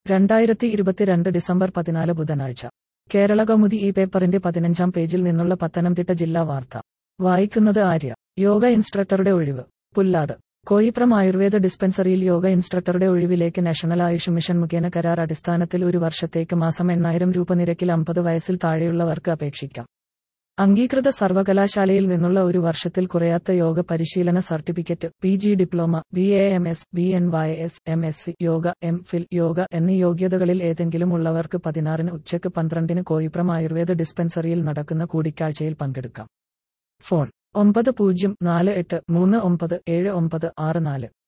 രണ്ടായിരത്തി ഇരുപത്തിരണ്ട് ഡിസംബർ പതിനാല് ബുധനാഴ്ച കേരള കൗമുദി ഈ പേപ്പറിന്റെ പതിനഞ്ചാം പേജിൽ നിന്നുള്ള പത്തനംതിട്ട ജില്ലാ വാർത്ത വായിക്കുന്നത് ആര്യ യോഗ ഇൻസ്ട്രക്ടറുടെ ഒഴിവ് പുല്ലാട് കോയിപ്രം ആയുർവേദ ഡിസ്പെൻസറിയിൽ യോഗ ഇൻസ്ട്രക്ടറുടെ ഒഴിവിലേക്ക് നാഷണൽ ആയുഷ് മിഷൻ മുഖേന കരാർ അടിസ്ഥാനത്തിൽ ഒരു വർഷത്തേക്ക് മാസം എണ്ണായിരം രൂപ നിരക്കിൽ അമ്പത് വയസ്സിൽ താഴെയുള്ളവർക്ക് അപേക്ഷിക്കാം അംഗീകൃത സർവകലാശാലയിൽ നിന്നുള്ള ഒരു വർഷത്തിൽ കുറയാത്ത യോഗ പരിശീലന certificate P G diploma B A M S B N Y S M S C yoga M phil yoga എന്നീ യോഗ്യതകളിൽ ഏതെങ്കിലും ഉള്ളവർക്ക് പതിനാറിന് ഉച്ചയ്ക്ക് പന്ത്രണ്ടിന് കോയിപ്രം ആയുർവേദ ഡിസ്പെൻസറിയിൽ നടക്കുന്ന കൂടിക്കാഴ്ചയിൽ പങ്കെടുക്കാം ഫോൺ ഒമ്പത് പൂജ്യം നാല് എട്ട് മൂന്ന് ഒമ്പത് ഏഴ് ഒമ്പത് ആറ് നാല്